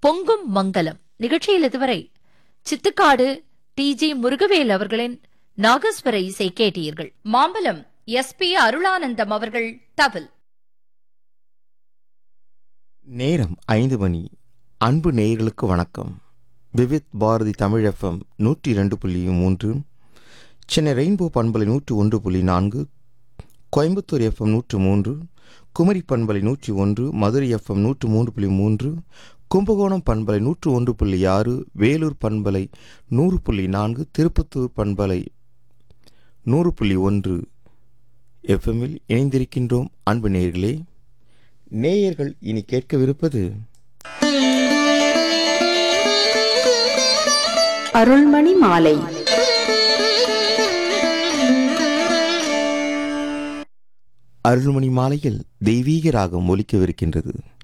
பொங்கும் மங்கலம் நிகழ்ச்சியில் இதுவரை சித்துக்காடு டி ஜி முருகவேல் அவர்களின் நாகஸ்வர இசை கேட்டீர்கள் மாம்பலம் எஸ் பி அருளானந்தம் அவர்கள் தவில் நேரம் ஐந்து மணி அன்பு நேயர்களுக்கு வணக்கம் விவித் பாரதி தமிழ் எஃப்எம் நூற்றி ரெண்டு புள்ளி மூன்று சென்னை ரெயின்போ பண்பலை நூற்றி ஒன்று புள்ளி நான்கு கோயம்புத்தூர் எஃப்எம் நூற்று மூன்று குமரி பண்பலை நூற்றி ஒன்று மதுரை எஃப்எம் நூற்று மூன்று புள்ளி மூன்று கும்பகோணம் பண்பலை நூற்று ஒன்று புள்ளி ஆறு வேலூர் பண்பலை நூறு புள்ளி நான்கு திருப்பத்தூர் பண்பலை நூறு புள்ளி ஒன்று எஃப்எம்மில் இணைந்திருக்கின்றோம் அன்பு நேயர்களே நேயர்கள் இனி கேட்கவிருப்பது அருள்மணி மாலை அருள்மணி மாலையில் தெய்வீக ராகம் ஒலிக்கவிருக்கின்றது